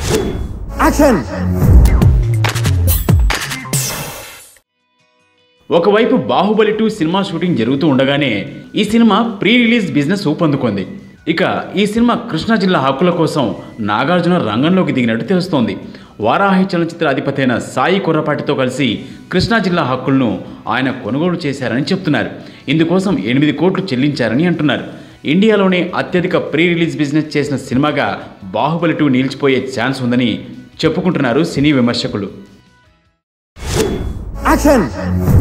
action ఒకవైపు Baahubali two cinema shooting జరుగుతూ ఉండగానే ఈ సినిమా ప్రీ రిలీజ్ బిజినెస్ ఊపందుకుంది ఇక ఈ సినిమా కృష్ణా జిల్లా హక్కుల కోసం నాగార్జున రంగంలోకి దిగినట్టు తెలుస్తోంది వారాహి చలనచిత్ర అధిపతి అయిన సాయి కుర్రపాటితో కలిసి కృష్ణా జిల్లా హక్కులను ఆయన కొనుగోలు చేశారని చెప్తున్నారు ఇందుకోసం ఎనిమిది కోట్లు చెల్లించారని అంటున్నారు ఇండియాలోనే అత్యధిక ప్రీ రిలీజ్ బిజినెస్ చేసిన సినిమాగా బాహుబలి టూ నిలిచిపోయే ఛాన్స్ ఉందని చెప్పుకుంటున్నారు సినీ విమర్శకులు యాక్షన్